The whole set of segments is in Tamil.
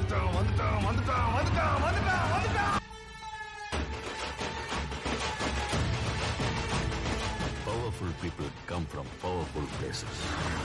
வந்துட்டான் வந்துட்டான் வந்துட்டான் வந்துட்டான் வந்துட்டான் வந்துட்டான் Powerful people come from powerful places.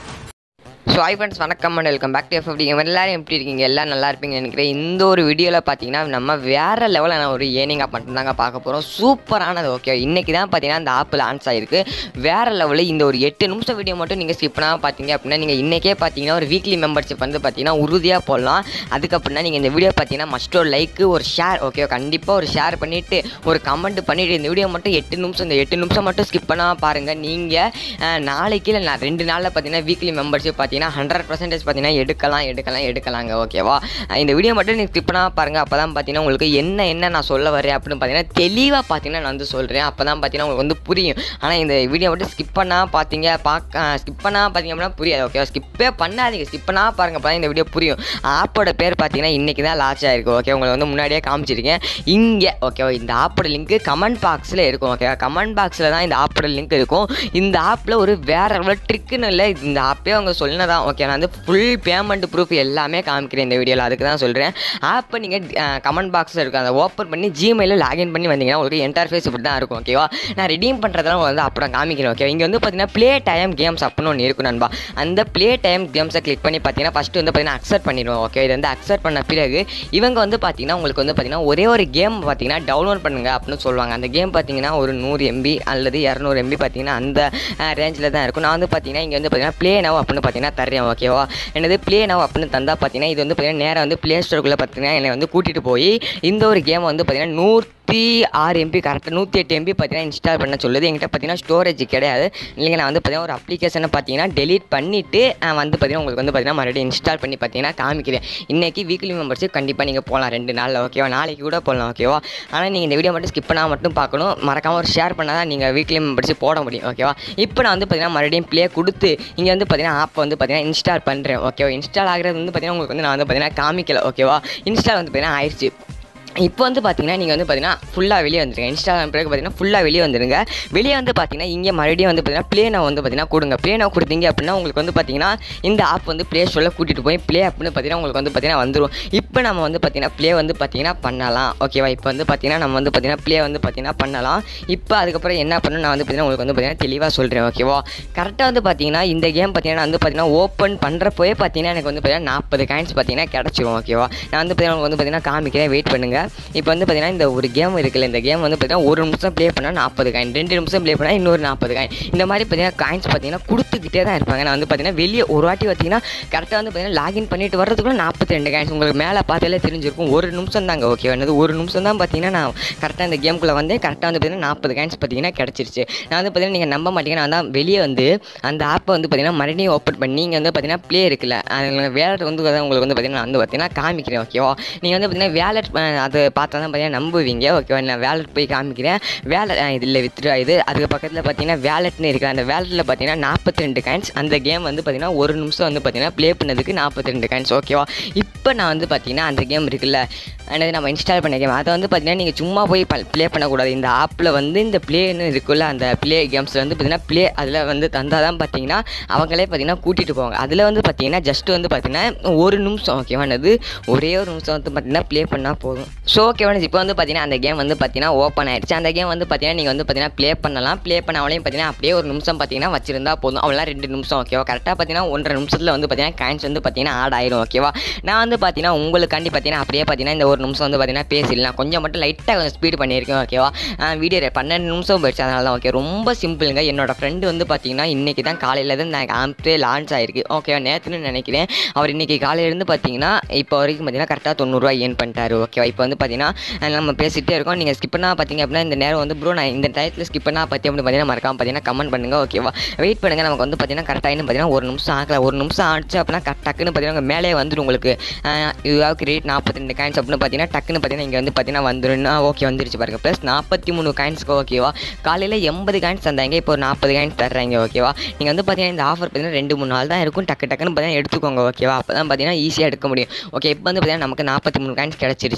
So hi friends வணக்கம் and welcome back to FT எல்லாரும் எப்படி இருக்கீங்க எல்லாம் நல்லா இருப்பீங்கன்னு நினைக்கிறேன் இந்த ஒரு வீடியோவில் பார்த்தீங்கன்னா நம்ம வேறு லெவலில் ஒரு ஏர்னிங் ஆப் மட்டும் தாங்க பார்க்க போகிறோம் சூப்பரானது ஓகே இன்றைக்கி தான் பார்த்தீங்கன்னா இந்த ஆப் லான்ச் ஆகிருக்கு வேறு லெவலில் இந்த ஒரு எட்டு நிமிஷம் வீடியோ மட்டும் நீங்கள் ஸ்கிப் பண்ணாமல் பார்த்தீங்க அப்படின்னா நீங்கள் இன்றைக்கே பார்த்தீங்கன்னா ஒரு வீக்லி மெம்பர்ஷிப் வந்து பார்த்தீங்கன்னா உறுதியாக போடலாம் அதுக்கப்புறம் நீங்கள் இந்த வீடியோ பார்த்தீங்கன்னா மஸ்ட் ஒரு லைக்கு ஒரு ஷேர் ஓகே கண்டிப்பாக ஒரு ஷேர் பண்ணிவிட்டு ஒரு கமெண்ட் பண்ணிவிட்டு இந்த வீடியோ மட்டும் எட்டு நிமிஷம் இந்த எட்டு நிமிஷம் மட்டும் ஸ்கிப் பண்ணாமல் பாருங்கள் நீங்கள் நாளைக்கு இல்லை நான் ரெண்டு நாளில் பார்த்தீங்கன்னா வீக்லி மெம்பர்ஷிப் பார்த்தீங்கன்னா ஹண்ட்ரட் பர்சன்டேஜ் பார்த்தீங்கன்னா எடுக்கலாம் எடுக்கலாம் எடுக்கலாங்க ஓகேவா இந்த வீடியோ மட்டும் நீங்கள் ஸ்கிப் பண்ணாமல் பாருங்கள் அப்போ தான் பார்த்தீங்கன்னா உங்களுக்கு என்ன என்ன நான் சொல்ல வரேன் அப்படின்னு பார்த்தீங்கன்னா தெளிவாக பார்த்தீங்கன்னா நான் வந்து சொல்கிறேன் அப்போ தான் பார்த்தீங்கன்னா உங்களுக்கு வந்து புரியும் ஆனால் இந்த வீடியோ மட்டும் ஸ்கிப் பண்ணால் பார்த்தீங்க பார்க்க ஸ்கிப் பண்ணால் பார்த்தீங்க அப்படின்னா புரியாது ஓகேவா ஸ்கிப்பே பண்ணாதீங்க ஸ்கிப் பண்ணால் பாருங்க அப்போ தான் இந்த வீடியோ புரியும் ஆப்போட பேர் பார்த்தீங்கன்னா இன்றைக்கி தான் லான்ச் ஆயிருக்கு ஓகே உங்களுக்கு வந்து முன்னாடியே காமிச்சிருக்கேன் இங்கே ஓகேவா இந்த ஆப்போட லிங்க்கு கமெண்ட் பாக்ஸில் இருக்கும் ஓகேவா கமெண்ட் பாக்ஸில் தான் இந்த ஆப்போட லிங்க் இருக்கும் இந்த ஆப்பில் ஒரு வேற லெவல் ட்ரிக்குன்னு இல்லை இந்த ஆப்பே அவங்க சொன்னதான் ஓகே நான் வந்து ஃபுல் பேமெண்ட் ப்ரூஃப் எல்லாமே காமிக்கிறேன் இந்த வீடியோவில் அதுக்கு தான் சொல்கிறேன் ஆப்பை நீங்கள் கமெண்ட் பாக்ஸில் இருக்கும் அதை ஓப்பன் பண்ணி ஜிமெயிலில் லாகின் பண்ணி வந்தீங்கன்னா உங்களுக்கு இன்டர்ஃபேஸ் இப்படி தான் இருக்கும் ஓகேவா நான் ரெடீம் பண்ணுறதெல்லாம் வந்து அப்புறம் காமிக்கிறேன் ஓகே இங்கே வந்து பார்த்தீங்கன்னா ப்ளே டைம் கேம்ஸ் அப்படின்னு ஒன்று இருக்கும் நண்பா அந்த ப்ளே டைம் கேம்ஸை கிளிக் பண்ணி பார்த்தீங்கன்னா ஃபஸ்ட்டு வந்து பார்த்தீங்கன்னா அக்செப்ட் பண்ணிடுவோம் ஓகே இது வந்து அக்செப்ட் பண்ண பிறகு இவங்க வந்து பார்த்தீங்கன்னா உங்களுக்கு வந்து பார்த்தீங்கன்னா ஒரே ஒரு கேம் பார்த்தீங்கன்னா டவுன்லோட் பண்ணுங்க அப்படின்னு சொல்லுவாங்க அந்த கேம் பார்த்தீங்கன்னா ஒரு நூறு எம்பி அல்லது இரநூறு எம்பி பார்த்தீங்கன்னா அந்த ரேஞ்சில் தான் இருக்கும் நான் வந்து பார்த்தீங்கன்னா இங்கே வந்து பார்த்தீங்கன்னா ப்ளே நவ் அப்படின்னு பார்த்தீங்கன்னா தர்றேன் ஓகேவா என்னது ப்ளே நவ் அப்படின்னு தந்தா பார்த்தீங்கன்னா இது வந்து பார்த்தீங்கன்னா நேராக வந்து ப்ளே ஸ்டோருக்குள்ளே பார்த்தீங்கன்னா என்னை வந்து கூட்டிகிட்டு போய் இந்த ஒரு கேம் வந்து பார்த்தீங்கன்னா நூறு நூற்றி ஆறு எம்பி கரெக்டாக நூற்றி எட்டு எம்பி பார்த்தீங்கன்னா இன்ஸ்டால் பண்ண சொல்லுது என்கிட்ட பார்த்தீங்கன்னா ஸ்டோரேஜ் கிடையாது இல்லைங்க நான் வந்து பார்த்தீங்கன்னா ஒரு அப்ளிகேஷனை பார்த்தீங்கன்னா டெலீட் பண்ணிவிட்டு வந்து பார்த்தீங்கன்னா உங்களுக்கு வந்து பார்த்தீங்கன்னா மறுபடியும் இன்ஸ்டால் பண்ணி பார்த்தீங்கன்னா காமிக்கிறேன் இன்றைக்கி வீக்லி மெம்பர்ஷிப் கண்டிப்பாக நீங்கள் போகலாம் ரெண்டு நாளில் ஓகேவா நாளைக்கு கூட போகலாம் ஓகேவா ஆனால் நீங்கள் இந்த வீடியோ மட்டும் ஸ்கிப் பண்ணால் மட்டும் பார்க்கணும் மறக்காமல் ஒரு ஷேர் பண்ணால் தான் நீங்கள் வீக்லி மெம்பர்ஷிப் போட முடியும் ஓகேவா இப்போ நான் வந்து பார்த்தீங்கன்னா மறுபடியும் ப்ளே கொடுத்து இங்கே வந்து பார்த்தீங்கன்னா ஆப் வந்து பார்த்தீங்கன்னா இன்ஸ்டால் பண்ணுறேன் ஓகேவா இன்ஸ்டால் ஆகிறது வந்து பார்த்தீங்கன்னா உங்களுக்கு வந்து நான் வந்து பார்த்தீங்கன்னா காமிக்கல ஓகேவா இன்ஸ்டால் வந்து பார்த்தீங்கன்னா ஆயிடுச்சு இப்போ வந்து பார்த்தீங்கன்னா நீங்கள் வந்து பார்த்தீங்கன்னா ஃபுல்லாக வெளியே வந்துருங்க இன்ஸ்டாகிராம் பிறகு பார்த்தீங்கன்னா ஃபுல்லாக வெளியே வந்துருங்க வெளியே வந்து பார்த்தீங்கன்னா இங்கே மறுபடியும் வந்து பார்த்தீங்கன்னா ப்ளேனை வந்து பார்த்தீங்கன்னா கொடுங்க ப்ளேனை கொடுத்தீங்க அப்படின்னா உங்களுக்கு வந்து பார்த்தீங்கன்னா இந்த ஆப் வந்து ப்ளே ஸ்டோரில் கூட்டிகிட்டு போய் ப்ளே அப்படின்னு பார்த்தீங்கன்னா உங்களுக்கு வந்து பார்த்தீங்கன்னா வந்துடும் இப்போ நம்ம வந்து பார்த்தீங்கன்னா ப்ளே வந்து பார்த்தீங்கன்னா பண்ணலாம் ஓகேவா இப்போ வந்து பார்த்தீங்கன்னா நம்ம வந்து பார்த்தீங்கன்னா ப்ளே வந்து பார்த்தீங்கன்னா பண்ணலாம் இப்போ அதுக்கப்புறம் என்ன பண்ணணும் நான் வந்து பார்த்தீங்கன்னா உங்களுக்கு வந்து பார்த்தீங்கன்னா தெளிவாக சொல்கிறேன் ஓகேவா கரெக்டாக வந்து பார்த்தீங்கன்னா இந்த கேம் பார்த்தீங்கன்னா வந்து பார்த்தீங்கன்னா ஓப்பன் பண்ணுறப்போயே பார்த்தீங்கன்னா எனக்கு வந்து பார்த்தீங்கன்னா நாற்பது காயின்ஸ் பார்த்தீங்கன்னா கிடச்சிரும் ஓகேவா நான் வந்து பார்த்தீங்கன்னா உங்களுக்கு வந்து பார்த்தீங்கன்னா காமிக்கிறேன் வெயிட் பண்ணுங்கள் இப்போ வந்து பார்த்தீங்கன்னா இந்த ஒரு கேம் இருக்குல்ல இந்த கேம் வந்து பார்த்தீங்கன்னா ஒரு நிமிஷம் ப்ளே பண்ணால் நாற்பது காயின் ரெண்டு நிமிஷம் ப்ளே பண்ணால் இன்னொரு நாற்பது காயின் இந்த மாதிரி பார்த்தீங்கன்னா காயின்ஸ் பார்த்தீங்கன்னா கொடுத்துக்கிட்டே தான் இருப்பாங்க நான் வந்து பார்த்தீங்கன்னா வெளியே ஒரு வாட்டி பார்த்தீங்கன்னா கரெக்டாக வந்து பார்த்தீங்கன்னா லாகின் பண்ணிட்டு வரதுக்குள்ள நாற்பத்தி ரெண்டு காயின்ஸ் உங்களுக்கு மேலே பார்த்தாலே தெரிஞ்சிருக்கும் ஒரு நிமிஷம் தாங்க ஓகே என்னது ஒரு நிமிஷம் தான் பார்த்தீங்கன்னா நான் கரெக்டாக இந்த கேமுக்குள்ளே வந்து கரெக்டாக வந்து பார்த்தீங்கன்னா நாற்பது காயின்ஸ் பார்த்தீங்கன்னா கிடச்சிருச்சு நான் வந்து பார்த்தீங்கன்னா நீங்கள் நம்ப மாட்டீங்க நான் தான் வெளியே வந்து அந்த ஆப்பை வந்து பார்த்தீங்கன்னா மறுபடியும் ஓப்பன் பண்ணி இங்கே வந்து பார்த்தீங்கன்னா ப்ளே இருக்குல்ல அதில் வேலட் வந்து உங்களுக்கு வந்து பார்த்தீங்கன்னா நான் வந்து பார்த்தீங்கன்னா காமிக்கிறேன் ஓகேவா நீங்கள் வந்து பார்த்தீங்கன்னா வேலட் அது பார்த்தா தான் பார்த்தீங்கன்னா நம்புவீங்க ஓகேவா நான் வேலட் போய் காமிக்கிறேன் வேலட் இதில் வித்ரா இது அதுக்கு பக்கத்தில் பார்த்தீங்கன்னா வேலட்னு இருக்குது அந்த வேலட்டில் பார்த்தீங்கன்னா நாற்பத்தி ரெண்டு காயின்ஸ் அந்த கேம் வந்து பார்த்தீங்கன்னா ஒரு நிமிஷம் வந்து பார்த்தீங்கன்னா ப்ளே பண்ணதுக்கு நாற்பத்தி ரெண்டு காயின்ஸ் ஓகேவா இப்போ நான் வந்து பார்த்தீங்கன்னா அந்த கேம் இருக்குல்ல என்னது நம்ம இன்ஸ்டால் பண்ண கேம் அதை வந்து பார்த்தீங்கன்னா நீங்கள் சும்மா போய் ப்ளே பண்ணக்கூடாது இந்த ஆப்பில் வந்து இந்த ப்ளேன்னு இருக்குல்ல அந்த ப்ளே கேம்ஸில் வந்து பார்த்தீங்கன்னா ப்ளே அதில் வந்து தந்தால் தான் பார்த்தீங்கன்னா அவங்களே பார்த்தீங்கன்னா கூட்டிகிட்டு போவாங்க அதில் வந்து பார்த்தீங்கன்னா ஜஸ்ட் வந்து பார்த்தீங்கன்னா ஒரு நிமிஷம் ஓகேவானது ஒரே ஒரு நிமிஷம் வந்து பார்த்தீங்கன்னா ப்ளே பண்ணால் போதும் ஸோ ஓகேவானது இப்போ வந்து பார்த்தீங்கன்னா அந்த கேம் வந்து பார்த்தீங்கன்னா ஓப்பன் ஆயிடுச்சு அந்த கேம் வந்து பார்த்தீங்கன்னா நீங்கள் வந்து பார்த்தீங்கன்னா ப்ளே பண்ணலாம் ப்ளே பண்ண அவளையும் பார்த்தீங்கன்னா அப்படியே ஒரு நிமிஷம் பார்த்தீங்கன்னா வச்சிருந்தா போதும் அவளாம் ரெண்டு நிமிஷம் ஓகேவா கரெக்டாக பார்த்தீங்கன்னா ஒன்றரை நிமிஷத்தில் வந்து பார்த்தீங்கன்னா காயின்ஸ் வந்து பார்த்தீங்கன்னா ஆட் ஆயிரும் ஓகேவா நான் வந்து பார்த்தீங்கன்னா உங்களுக்காண்டி பார்த்தீங்கன்னா அப்படியே பார்த்தீங்கன்னா இந்த ஒரு நிமிஷம் வந்து பார்த்தீங்கன்னா பேசிடலாம் கொஞ்சம் மட்டும் லைட்டாக கொஞ்சம் ஸ்பீட் பண்ணியிருக்கேன் ஓகேவா வீடியோ பன்னெண்டு நிமிஷம் போயிடுச்சு அதனால தான் ஓகே ரொம்ப சிம்பிளுங்க என்னோட ஃப்ரெண்டு வந்து பார்த்தீங்கன்னா இன்றைக்கி தான் காலையில் தான் நான் ஆப்பே லான்ச் ஆயிருக்கு ஓகேவா நேற்றுன்னு நினைக்கிறேன் அவர் இன்றைக்கி காலையிலேருந்து பார்த்தீங்கன்னா இப்போ வரைக்கும் பார்த்தீங்கன்னா கரெக்டாக தொண்ணூறுரூவா ஏன் பண்ணிட்டாரு ஓகேவா இப்போ வந்து பார்த்தீங்கன்னா நம்ம பேசிகிட்டே இருக்கோம் நீங்கள் ஸ்கிப் பண்ணால் பார்த்தீங்க அப்படின்னா இந்த நேரம் வந்து ப்ரோ நான் இந்த டயத்தில் ஸ்கிப் பண்ணால் பற்றி அப்படின்னு பார்த்தீங்கன்னா மறக்காம பார்த்தீங்கன்னா கமெண்ட் பண்ணுங்கள் ஓகேவா வெயிட் பண்ணுங்கள் நமக்கு வந்து பார்த்தீங்கன்னா கரெக்டாக பார்த்தீங்கன்னா ஒரு நிமிஷம் ஆகல ஒரு நிமிஷம் ஆச்சு அப்படின்னா கரெக்ட் டக்குன்னு பார்த்தீங்கன்னா மேலே வந்துடும் உங்களுக்கு இதுவாக கிரியேட் நாற்பத்தி ரெண்டு காயின்ஸ் அப்படின்னு பார்த்தீங்கன்னா டக்குன்னு பார்த்தீங்கன்னா இங்கே வந்து பார்த்தீங்கன்னா வந்துடும் ஓகே வந்துருச்சு பாருங்க ப்ளஸ் நாற்பத்தி மூணு காயின்ஸ்க்கு ஓகேவா காலையில் எண்பது காயின்ஸ் தந்தாங்க இப்போ ஒரு நாற்பது காயின்ஸ் தர்றாங்க ஓகேவா நீங்கள் வந்து பார்த்தீங்கன்னா இந்த ஆஃபர் பார்த்தீங்கன்னா ரெண்டு மூணு நாள் தான் இருக்கும் டக்கு டக்குன்னு பார்த்தீங்கன்னா எடுத்துக்கோங்க ஓகேவா அப்போ தான் பார்த்தீங்கன்னா ஈஸியாக எடுக்க முடியும் ஓகே இப்போ வந்து பார்த்தீங்கன்னா நமக்கு நாற்பத்தி மூணு காயின்ஸ் கிடச்சிருச்சு ஓகே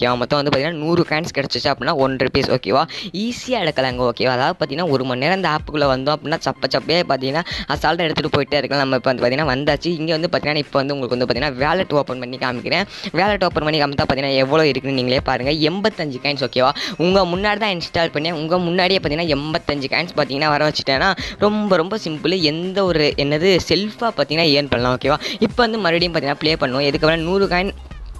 ஓகேவா மொத்தம் வந்து பார்த்தீங்கன்னா நூறு காயின்ஸ் கிடச்சிச்சு அப்படின்னா ஒன் ருபீஸ் ஓகேவா ஈஸியாக எடுக்கலாங்க ஓகேவா அதாவது பார்த்தீங்கன்னா ஒரு மணி நேரம் இந்த ஆப்புக்குள்ளே வந்தோம் அப்படின்னா சப்ப சப்பையே பார்த்தீங்கன்னா அசால்ட்டாக எடுத்துகிட்டு போயிட்டே இருக்கலாம் நம்ம இப்போ வந்து பார்த்தீங்கன்னா வந்தாச்சு இங்கே வந்து பார்த்தீங்கன்னா இப்போ வந்து உங்களுக்கு வந்து பார்த்தீங்கன்னா வேலட் ஓப்பன் பண்ணி காமிக்கிறேன் வேலட் ஓப்பன் பண்ணி காமித்தா பார்த்தீங்கன்னா எவ்வளோ இருக்குன்னு நீங்களே பாருங்கள் எண்பத்தஞ்சு காயின்ஸ் ஓகேவா உங்கள் முன்னாடி தான் இன்ஸ்டால் பண்ணி உங்கள் முன்னாடியே பார்த்தீங்கன்னா எண்பத்தஞ்சு காயின்ஸ் பார்த்தீங்கன்னா வர வச்சுட்டேன்னா ரொம்ப ரொம்ப சிம்பிள் எந்த ஒரு என்னது செல்ஃபாக பார்த்தீங்கன்னா ஏர்ன் பண்ணலாம் ஓகேவா இப்போ வந்து மறுபடியும் பார்த்தீங்கன்னா ப்ளே பண்ணுவோம் எதுக்கு நூறு காயின்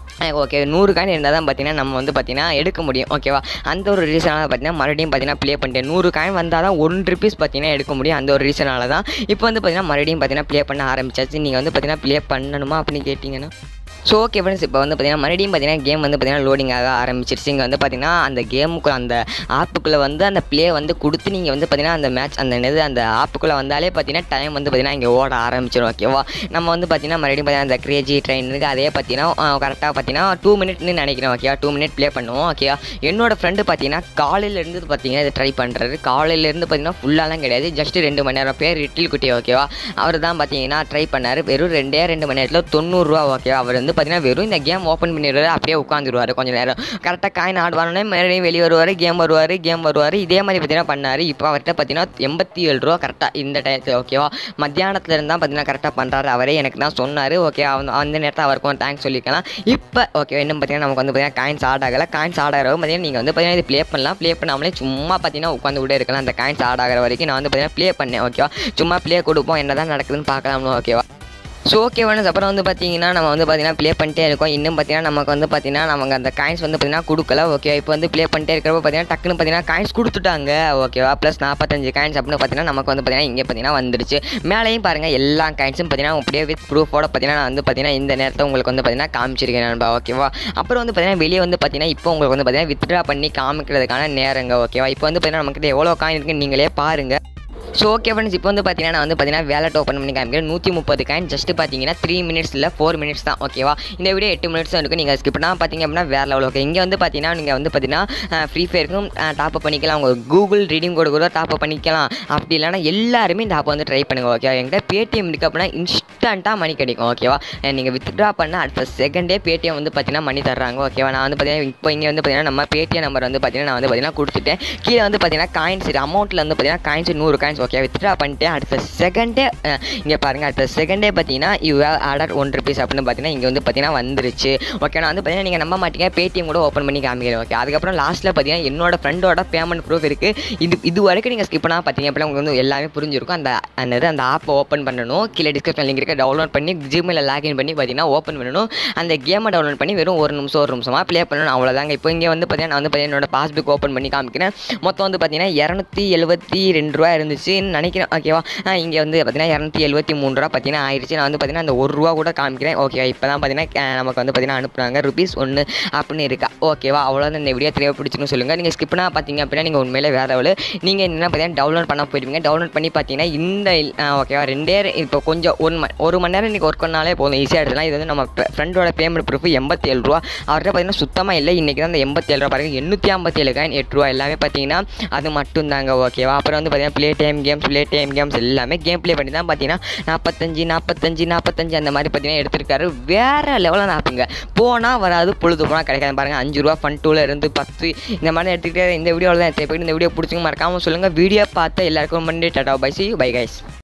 ஓகே நூறு காயின் இருந்தால் தான் பார்த்தீங்கன்னா நம்ம வந்து பார்த்தீங்கன்னா எடுக்க முடியும் ஓகேவா அந்த ஒரு ரீசனால பார்த்தீங்கன்னா மறுபடியும் பார்த்தீங்கன்னா ப்ளே பண்ணிட்டேன் நூறு காயின் வந்தால் தான் ஒன் ருபீஸ் பார்த்தீங்கன்னா எடுக்க முடியும் அந்த ஒரு ரீசனால தான் இப்போ வந்து பார்த்தீங்கன்னா மறுபடியும் பார்த்தீங்கன்னா ப்ளே பண்ண ஆரம்பிச்சாச்சு நீங்கள் வந்து பார்த்தீங்கன்னா ப்ளே பண்ணணுமா அப்படின்னு கேட்டிங்கன்னா ஸோ ஓகே ஃப்ரெண்ட்ஸ் இப்போ வந்து பார்த்தீங்கன்னா மறுபடியும் பார்த்தீங்கன்னா கேம் வந்து பார்த்தீங்கன்னா லோடிங் ஆக ஆரம்பிச்சிருச்சு இங்கே வந்து பார்த்தீங்கன்னா அந்த கேமுக்கு அந்த ஆப்புக்குள்ளே வந்து அந்த ப்ளே வந்து கொடுத்து நீங்கள் வந்து பார்த்தீங்கன்னா அந்த மேட்ச் அந்த என்னது அந்த ஆப்புக்குள்ளே வந்தாலே பார்த்தீங்கன்னா டைம் வந்து பார்த்தீங்கன்னா இங்கே ஓட ஆரம்பிச்சிடும் ஓகேவா நம்ம வந்து பார்த்தீங்கன்னா மறுபடியும் பார்த்தீங்கன்னா அந்த கிரேஜி ட்ரெயின் இருக்குது அதே பார்த்தீங்கன்னா கரெக்டாக பார்த்தீங்கன்னா டூ மினிட்னு நினைக்கிறேன் ஓகேவா டூ மினிட் ப்ளே பண்ணுவோம் ஓகேவா என்னோட ஃப்ரெண்டு பார்த்தீங்கன்னா காலையிலேருந்து பார்த்தீங்கன்னா இதை ட்ரை பண்ணுறாரு காலையிலேருந்து பார்த்தீங்கன்னா ஃபுல்லாலாம் கிடையாது ஜஸ்ட் ரெண்டு மணி நேரம் பேர் ரிட்டில் குட்டி ஓகேவா அவர் தான் பார்த்தீங்கன்னா ட்ரை பண்ணார் வெறும் ரெண்டே ரெண்டு மணி நேரத்தில் தொண்ணூறுரூவா ஓகேவா அவர் வந்து பார்த்தீங்கன்னா வெறும் இந்த கேம் ஓப்பன் பண்ணிடுவார் அப்படியே உட்காந்துருவார் கொஞ்சம் நேரம் கரெக்டாக காயின் ஆடுவானே மறுபடியும் வெளியே வருவார் கேம் வருவார் கேம் வருவார் இதே மாதிரி பார்த்தீங்கன்னா பண்ணார் இப்போ அவர்கிட்ட பார்த்தீங்கன்னா எண்பத்தி ஏழு ரூபா கரெக்டாக இந்த டயத்தில் ஓகேவா மத்தியானத்தில் இருந்தால் பார்த்தீங்கன்னா கரெக்டாக பண்ணுறாரு அவரே எனக்கு தான் சொன்னார் ஓகே அந்த அந்த நேரத்தில் அவருக்கும் தேங்க்ஸ் சொல்லிக்கலாம் இப்போ ஓகே இன்னும் பார்த்தீங்கன்னா நமக்கு வந்து பார்த்தீங்கன்னா காயின்ஸ் ஆட் ஆகலை காயின்ஸ் ஆட் ஆகிற பார்த்தீங்கன்னா நீங்கள் வந்து பார்த்தீங்கன்னா இது ப்ளே பண்ணலாம் ப்ளே பண்ணாமலே சும்மா பார்த்தீங்கன்னா உட்காந்து கூட இருக்கலாம் அந்த காயின்ஸ் ஆட் ஆகிற வரைக்கும் நான் வந்து பார்த்தீங்கன்னா ப்ளே பண்ணேன் ஓகேவா சும்மா ப்ளே கொடுப்போம் என்ன தான் நடக்குதுன்னு பார்க்கலாம்னு ஓகேவா ஸோ ஓகே வேணும் அப்புறம் வந்து பார்த்தீங்கன்னா நம்ம வந்து பார்த்தீங்கன்னா ப்ளே பண்ணிட்டே இருக்கோம் இன்னும் பார்த்தீங்கன்னா நமக்கு வந்து பார்த்தீங்கன்னா நமக்கு அந்த காயின்ஸ் வந்து பார்த்தீங்கன்னா கொடுக்கல ஓகே இப்போ வந்து ப்ளே பண்ணிட்டே இருக்கிறப்ப பார்த்தீங்கன்னா டக்குன்னு பார்த்தீங்கன்னா காயின்ஸ் கொடுத்துட்டாங்க ஓகேவா ப்ளஸ் நாற்பத்தஞ்சு காயின்ஸ் அப்படின்னு பார்த்தீங்கன்னா நமக்கு வந்து பார்த்தீங்கன்னா இங்கே பார்த்தீங்கன்னா வந்துருச்சு மேலேயும் பாருங்கள் எல்லா காயின்ஸும் பார்த்தீங்கன்னா அப்படியே வித் ப்ரூஃபோட பார்த்தீங்கன்னா நான் வந்து பார்த்தீங்கன்னா இந்த நேரத்தில் உங்களுக்கு வந்து பார்த்தீங்கன்னா காமிச்சிருக்கேன் நண்பா ஓகேவா அப்புறம் வந்து பார்த்தீங்கன்னா வெளியே வந்து பார்த்தீங்கன்னா இப்போ உங்களுக்கு வந்து பார்த்தீங்கன்னா வித்ட்ரா பண்ணி காமிக்கிறதுக்கான நேரங்க ஓகேவா இப்போ வந்து பார்த்தீங்கன்னா நம்மக்கிட்ட எவ்வளோ காயின் இருக்குன்னு நீங்களே பாருங்கள் ஸோ ஓகே ஃப்ரெண்ட்ஸ் இப்போ வந்து பார்த்தீங்கன்னா நான் வந்து பார்த்தீங்கன்னா வேலட் ஓப்பன் பண்ணி காமிக்கிறேன் நூற்றி முப்பது காயின் ஜஸ்ட் பார்த்தீங்கன்னா த்ரீ மினிட்ஸ் இல்லை ஃபோர் மினிட்ஸ் தான் ஓகேவா இந்த வீடியோ எட்டு மினிட்ஸ் தான் இருக்கும் நீங்கள் ஸ்கிப் பண்ணால் பார்த்தீங்க அப்படின்னா வேறு லெவல் ஓகே இங்கே வந்து பார்த்தீங்கன்னா நீங்கள் வந்து பார்த்தீங்கன்னா ஃப்ரீ ஃபயருக்கும் டாப் அப் பண்ணிக்கலாம் உங்கள் கூகுள் ரீடிங் கோடு கூட டாப் அப் பண்ணிக்கலாம் அப்படி இல்லைனா எல்லாருமே இந்த ஆப்பை வந்து ட்ரை பண்ணுங்கள் ஓகேவா என்கிட்ட பேடிஎம் இருக்குது அப்படின்னா இன்ஸ்டண்ட்டாக மணி கிடைக்கும் ஓகேவா நீங்கள் வித்ட்ரா பண்ண அடுத்த செகண்டே பேடிஎம் வந்து பார்த்தீங்கன்னா மணி தர்றாங்க ஓகேவா நான் வந்து பார்த்தீங்கன்னா இப்போ இங்கே வந்து பார்த்தீங்கன்னா நம்ம பேடிஎம் நம்பர் வந்து பார்த்தீங்கன்னா நான் வந்து பார்த்தீங்கன்னா கொடுத்துட்டேன் கீழே வந்து பார்த்தீங்கன்னா காயின்ஸ் அமௌண்ட்டில் வந்து பார்த்தீங்கன்னா காயின்ஸ் நூறு காயின்ஸ் ஓகே வித்ட்ரா பண்ணிட்டு அடுத்த செகண்டே இங்கே பாருங்கள் அடுத்த செகண்டே பார்த்தீங்கன்னா you have order one rupees அப்படின்னு பார்த்தீங்கன்னா இங்கே வந்து பார்த்தீங்கன்னா வந்துருச்சு ஓகே நான் வந்து பார்த்தீங்கன்னா நீங்கள் நம்ப மாட்டீங்க பேடிஎம் கூட ஓப்பன் பண்ணி காமிக்கிறேன் ஓகே அதுக்கப்புறம் லாஸ்ட்டில் பார்த்தீங்கன்னா என்னோட ஃப்ரெண்டோட பேமெண்ட் ப்ரூஃப் இருக்குது இது இது வரைக்கும் நீங்கள் ஸ்கிப் பண்ணால் பார்த்தீங்க அப்படின்னா உங்களுக்கு வந்து எல்லாமே புரிஞ்சிருக்கும் அந்த அந்த அந்த ஆப்பை ஓப்பன் பண்ணணும் கீழே டிஸ்கிரிப்ஷன் லிங்க் இருக்க டவுன்லோட் பண்ணி ஜிமெயில் லாகின் பண்ணி பார்த்தீங்கன்னா ஓப்பன் பண்ணணும் அந்த கேமை டவுன்லோட் பண்ணி வெறும் ஒரு நிமிஷம் ஒரு நிமிஷமாக ப்ளே பண்ணணும் அவ்வளோதாங்க இப்போ இங்கே வந்து பார்த்தீங்கன்னா நான் வந்து பார்த்தீங்கன்னா என்னோட பாஸ்புக் ஓப்பன் பண்ணி காமிக்கிறேன் மொத்தம் வந்து பார்த்தீங்கன்னா இரநூத்தி எழுபத்தி ரெண்டு ரூபா இருந்துச்சுன்னு நினைக்கிறேன் ஓகேவா இங்கே வந்து பார்த்தீங்கன்னா இரநூத்தி எழுபத்தி மூணு ரூபா பார்த்தீங்கன்னா ஆயிடுச்சு நான் வந்து பார்த்தீங்கன்னா அந்த ஒரு ரூபா கூட காமிக்கிறேன் ஓகே இப்போ தான் பார்த்தீங்கன்னா நமக்கு வந்து பார்த்தீங்கன்னா அனுப்புனாங்க ருபீஸ் ஒன்று அப்படின்னு இருக்கா ஓகேவா அவ்வளோதான் இந்த வீடியோ தெரிய பிடிச்சின்னு சொல்லுங்கள் நீங்கள் ஸ்கிப் பண்ணால் பார்த்தீங்க அப்படின்னா நீங்கள் உண்மையிலே வேறு லெவலு நீங்கள் என்ன பார்த்தீங்கன்னா டவுன்லோட் பண்ண போயிடுவீங்க டவுன்லோட் பண்ணி பார்த்தீங்கன்னா இந்த ஓகேவா ரெண்டே இப்போ கொஞ்சம் ஒரு மணி ஒரு மணி நேரம் இன்றைக்கி ஒர்க் பண்ணாலே போதும் ஈஸியாக எடுத்துலாம் இது வந்து நம்ம ஃப்ரெண்டோட பேமெண்ட் ப்ரூஃப் எண்பத்தி ஏழு ரூபா அவர்கிட்ட பார்த்தீங்கன்னா சுத்தமாக இல்லை இன்றைக்கி தான் அந்த எண்பத்தி ஏழு ரூபா பாருங்கள் எண்ணூற்றி ஐம்பத்தி ஏழு காயின் எட்டு ரூபா எல்லாமே பார்த்தீங்கன்னா அது மட்டும் தாங்க ஓகேவா அப்புறம் வந்து பார்த்தீங்கன்னா play time games play time games எல்லாமே கேம் ப்ளே பண்ணி தான் பார்த்தீங்கன்னா நாற்பத்தஞ்சு நாற்பத்தஞ்சு நாற்பத்தஞ்சு அந்த மாதிரி பார்த்தீங்கன்னா எடுத்திருக்காரு வேறு லெவலில் நாப்புங்க போனால் வராது பொழுது போனால் கிடைக்காது பாருங்கள் அஞ்சு ரூபா ஃபன் டூவில் இருந்து பத்து இந்த மாதிரி எடுத்துக்கிட்டே இந்த வீடியோவில் தான் போயிட்டு இந்த வீடியோ பிடிச்சிங்க மறக்காமல் சொல்லுங்கள் வீடியோ பார்த்து எல்லாருக்கும் மண்டே டாட்டா பை சி பை கைஸ்